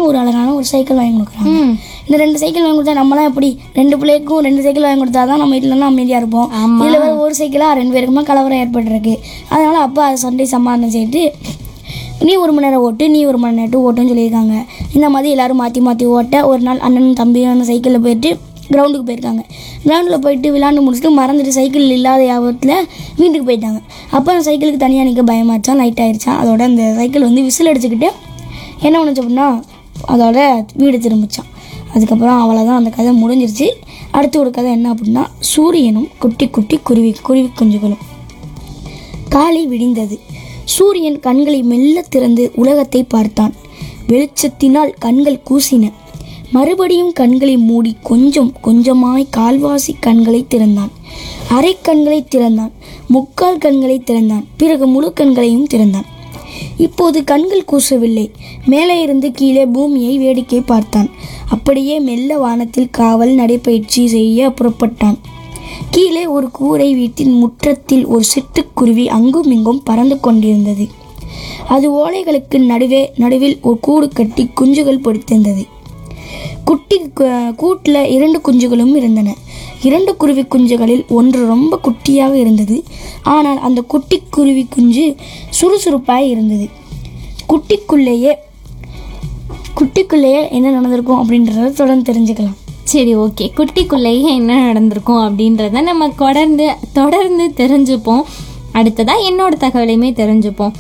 ஒரு அழகான ஒரு சைக்கிள் வாங்கி கொடுக்குறாங்க இந்த ரெண்டு சைக்கிள் வாங்கி கொடுத்தா நம்மளாம் எப்படி ரெண்டு பிள்ளைக்கும் ரெண்டு சைக்கிள் வாங்கி கொடுத்தா தான் நம்ம வீட்டிலலாம் அமைதியாக இருப்போம் இதில் வேற ஒரு சைக்கிளாக ரெண்டு பேருக்குமா கலவரம் ஏற்பட்டுருக்கு அதனால அப்பா அதை சண்டை சமாதானம் செய்துட்டு நீ ஒரு மணி நேரம் ஓட்டு நீ ஒரு மணி நேரம் ஓட்டுன்னு சொல்லியிருக்காங்க இந்த மாதிரி எல்லாரும் மாற்றி மாற்றி ஓட்ட ஒரு நாள் அண்ணனும் தம்பியும் அந்த சைக்கிளில் போயிட்டு கிரவுண்டுக்கு போயிருக்காங்க கிரவுண்டில் போயிட்டு விளாண்டு முடிச்சுட்டு மறந்துட்டு சைக்கிள் இல்லாத யாபத்தில் வீட்டுக்கு போயிட்டாங்க அப்போ அந்த சைக்கிளுக்கு தனியாக நிற்க பயமாச்சான் லைட் ஆயிடுச்சான் அதோட அந்த சைக்கிள் வந்து விசில் அடிச்சுக்கிட்டு என்ன பண்ணுச்சு அப்படின்னா அதோட வீடு திரும்பிச்சான் அதுக்கப்புறம் அவ்வளோதான் அந்த கதை முடிஞ்சிருச்சு அடுத்து ஒரு கதை என்ன அப்படின்னா சூரியனும் குட்டி குட்டி குருவி குருவி குஞ்சுகளும் காலை விடிந்தது சூரியன் கண்களை மெல்ல திறந்து உலகத்தை பார்த்தான் வெளிச்சத்தினால் கண்கள் கூசின மறுபடியும் கண்களை மூடி கொஞ்சம் கொஞ்சமாய் கால்வாசி கண்களை திறந்தான் அரை கண்களை திறந்தான் முக்கால் கண்களை திறந்தான் பிறகு முழு கண்களையும் திறந்தான் இப்போது கண்கள் கூசவில்லை மேலே இருந்து கீழே பூமியை வேடிக்கை பார்த்தான் அப்படியே மெல்ல வானத்தில் காவல் நடைபயிற்சி செய்ய புறப்பட்டான் கீழே ஒரு கூரை வீட்டின் முற்றத்தில் ஒரு சிட்டுக்குருவி அங்கும் இங்கும் பறந்து கொண்டிருந்தது அது ஓலைகளுக்கு நடுவே நடுவில் ஒரு கூடு கட்டி குஞ்சுகள் பொடித்திருந்தது குட்டி கூட்டில் இரண்டு குஞ்சுகளும் இருந்தன இரண்டு குருவி குஞ்சுகளில் ஒன்று ரொம்ப குட்டியாக இருந்தது ஆனால் அந்த குட்டி குருவி குஞ்சு சுறுசுறுப்பாய் இருந்தது குட்டிக்குள்ளேயே குட்டிக்குள்ளேயே என்ன நடந்திருக்கும் அப்படின்றத தொடர்ந்து தெரிஞ்சுக்கலாம் சரி ஓகே குட்டிக்குள்ளேயே என்ன நடந்திருக்கும் அப்படின்றத நம்ம தொடர்ந்து தொடர்ந்து தெரிஞ்சுப்போம் அடுத்ததா என்னோட தகவலையுமே தெரிஞ்சுப்போம்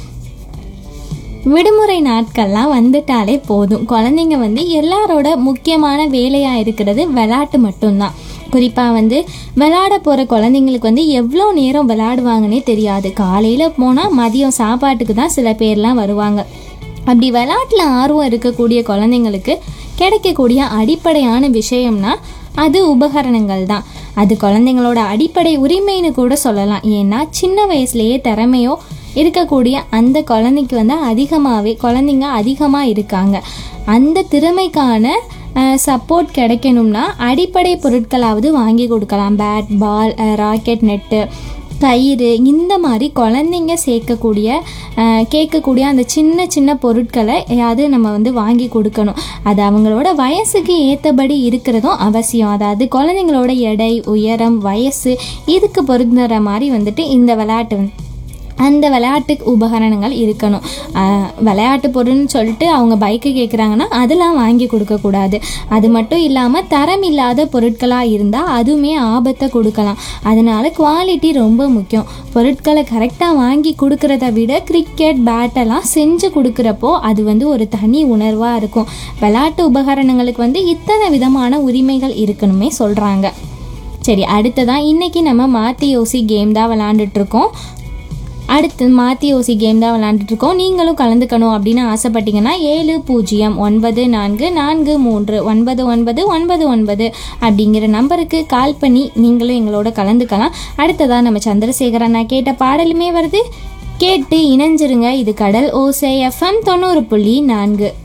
விடுமுறை நாட்கள்லாம் வந்துட்டாலே போதும் குழந்தைங்க வந்து எல்லாரோட முக்கியமான வேலையாக இருக்கிறது விளையாட்டு மட்டும்தான் குறிப்பாக வந்து விளையாட போகிற குழந்தைங்களுக்கு வந்து எவ்வளோ நேரம் விளையாடுவாங்கன்னே தெரியாது காலையில் போனால் மதியம் சாப்பாட்டுக்கு தான் சில பேர்லாம் வருவாங்க அப்படி விளையாட்டில் ஆர்வம் இருக்கக்கூடிய குழந்தைங்களுக்கு கிடைக்கக்கூடிய அடிப்படையான விஷயம்னா அது உபகரணங்கள் தான் அது குழந்தைங்களோட அடிப்படை உரிமைன்னு கூட சொல்லலாம் ஏன்னா சின்ன வயசுலேயே திறமையோ இருக்கக்கூடிய அந்த குழந்தைக்கு வந்து அதிகமாகவே குழந்தைங்க அதிகமாக இருக்காங்க அந்த திறமைக்கான சப்போர்ட் கிடைக்கணும்னா அடிப்படை பொருட்களாவது வாங்கி கொடுக்கலாம் பேட் பால் ராக்கெட் நெட்டு கயிறு இந்த மாதிரி குழந்தைங்க சேர்க்கக்கூடிய அஹ், கேட்கக்கூடிய அந்த சின்ன சின்ன பொருட்களை ஏதாவது நம்ம வந்து வாங்கி கொடுக்கணும் அது அவங்களோட வயசுக்கு ஏற்றபடி இருக்கிறதும் அவசியம் அதாவது குழந்தைங்களோட எடை உயரம் வயசு இதுக்கு பொருந்துற மாதிரி வந்துட்டு இந்த விளையாட்டு வந்து அந்த விளையாட்டு உபகரணங்கள் இருக்கணும் ஆஹ் விளையாட்டு பொருள்னு சொல்லிட்டு அவங்க பைக்கு கேட்குறாங்கன்னா அதெல்லாம் வாங்கி கொடுக்கக்கூடாது அது மட்டும் இல்லாமல் தரம் இல்லாத பொருட்களாக இருந்தால் அதுவுமே ஆபத்தை கொடுக்கலாம் அதனால குவாலிட்டி ரொம்ப முக்கியம் பொருட்களை கரெக்டாக வாங்கி கொடுக்கறத விட கிரிக்கெட் பேட்டெல்லாம் செஞ்சு கொடுக்குறப்போ அது வந்து ஒரு தனி உணர்வாக இருக்கும் விளையாட்டு உபகரணங்களுக்கு வந்து இத்தனை விதமான உரிமைகள் இருக்கணுமே சொல்கிறாங்க சரி அடுத்ததான் இன்னைக்கு நம்ம மாற்றி யோசி கேம் தான் விளாண்டுட்டு இருக்கோம் அடுத்து மாற்றி ஓசி கேம் தான் விளாண்டுட்டு இருக்கோம் நீங்களும் கலந்துக்கணும் அப்படின்னு ஆசைப்பட்டீங்கன்னா ஏழு பூஜ்ஜியம் ஒன்பது நான்கு நான்கு மூன்று ஒன்பது ஒன்பது ஒன்பது ஒன்பது அப்படிங்கிற நம்பருக்கு கால் பண்ணி நீங்களும் எங்களோட கலந்துக்கலாம் அடுத்ததாக நம்ம சந்திரசேகரன் நான் கேட்ட பாடலுமே வருது கேட்டு இணைஞ்சிருங்க இது கடல் ஓசை எஃப்எம் தொண்ணூறு புள்ளி நான்கு